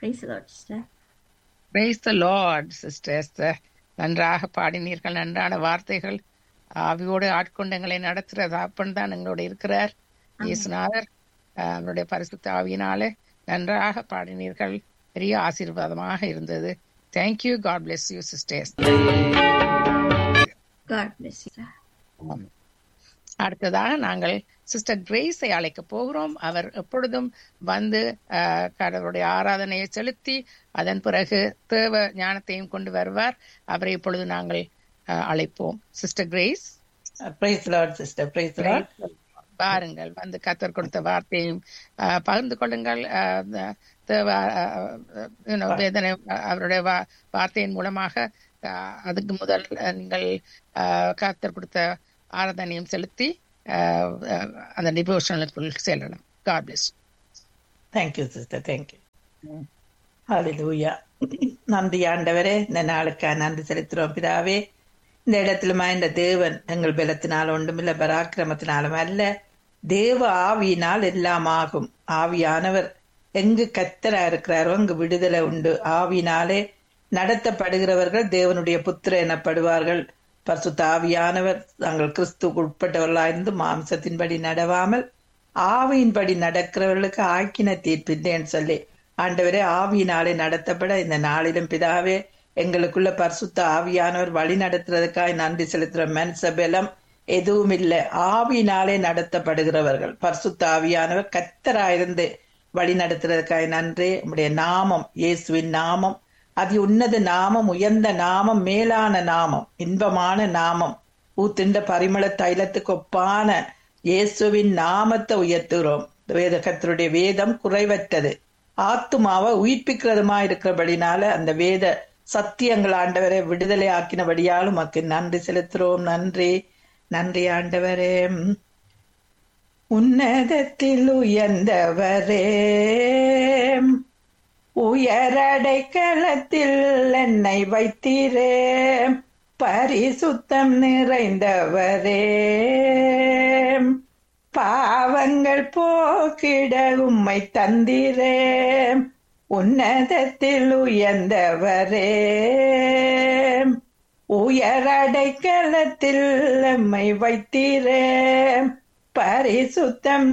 Praise the Lord, sister. Praise the Lord sisters நன்றாக பாடினீர்கள் நன்றான வார்த்தைகள் ஆவியோடு ஆட்கொண்டங்களை நடத்துகிற தாப்பன் தான் எங்களோட இருக்கிறார் இயேசுநாதர் அஹ், அவருடைய பரிசுத்த ஆவியினாலே நன்றாக பாடினீர்கள் பெரிய ஆசீர்வாதமாக இருந்தது thank you God bless you sisters God bless you. sir. அடுத்ததாக நாங்கள் சிஸ்டர் கிரேஸை அழைக்க போகிறோம் அவர் எப்பொழுதும் வந்து அஹ், கடவுளுடைய ஆராதனையை செலுத்தி அதன் பிறகு தேவ ஞானத்தையும் கொண்டு வருவார் அவரை இப்பொழுது நாங்கள் அஹ், அழைப்போம் sister Grace praise Lord sister praise Lord பாருங்கள் வந்து கத்தர் கொடுத்த வார்த்தையும் அஹ், பகிர்ந்து கொள்ளுங்கள் அஹ், the- தேவ அஹ், you know, வேதனை அஹ், அவருடைய வா- வார்த்தையின் மூலமாக அஹ், அதுக்கு முதல் அஹ், நீங்கள் அஹ், கத்தர் கொடுத்த ஆராதனையும் செலுத்தி அஹ், அஹ், அந்த டிவோஷனலுக்குள் செல்லலாம் God bless thank you sister thank you hallelujah நன்றி ஆண்டவரே இந்த நாளுக்காக நன்றி செலுத்துறோம் பிதாவே இந்த இடத்திலுமா இந்த தேவன் எங்கள் பலத்தினால் ஒன்றுமில்ல பராக்கிரமத்தினாலும் அல்ல தேவ ஆவியினால் எல்லாம் ஆகும் ஆவியானவர் எங்கு கத்தரா இருக்கிறாரோ அங்கு விடுதலை உண்டு ஆவியினாலே நடத்தப்படுகிறவர்கள் தேவனுடைய புத்திர எனப்படுவார்கள் பரிசுத்த ஆவியானவர் தாங்கள் கிறிஸ்துவுக்கு உட்பட்டவர்களாயிருந்து மாம்சத்தின்படி நடவாமல் ஆவியின்படி நடக்கிறவர்களுக்கு ஆக்கின தீர்ப்பில்லைன்னு சொல்லி ஆண்டவரே ஆவியினாலே நடத்தப்பட இந்த நாளிலும் பிதாவே எங்களுக்குள்ள பரிசுத்த ஆவியானவர் வழி நடத்துறதுக்காய் நன்றி செலுத்துற மனுஷ பலம் எதுவும் இல்லை ஆவியினாலே நடத்தப்படுகிறவர்கள் பரிசுத்த ஆவியானவர் கத்தராயிருந்து வழி நடத்துறதுக்காய் நன்றி உம்முடைய நாமம் இயேசுவின் நாமம் அதி உன்னத நாமம் உயர்ந்த நாமம் மேலான நாமம் இன்பமான நாமம் ஊத்தின்ற பரிமள தைலத்துக்கு ஒப்பான இயேசுவின் நாமத்தை உயர்த்துகிறோம் வேத கர்த்தருடைய வேதம் குறைவற்றது ஆத்துமாவை உயிர்ப்பிக்கிறதுமா இருக்கிறபடினால அந்த வேத சத்தியங்கள் ஆண்டவரை விடுதலை ஆக்கினபடியாலும் உமக்கு நன்றி செலுத்துறோம் நன்றி நன்றி ஆண்டவரே உன்னதத்தில் உயர்ந்தவரே உயரடைக்கலத்தில் என்னை வைத்தீரே பரிசுத்தம் நிறைந்தவரே பாவங்கள் போக்கிட உம்மை தந்திரே உன்னதத்தில் உயர்ந்தவரே உயரடைக்கலத்தில் எம்மை வைத்தீரே பரிசுத்தம்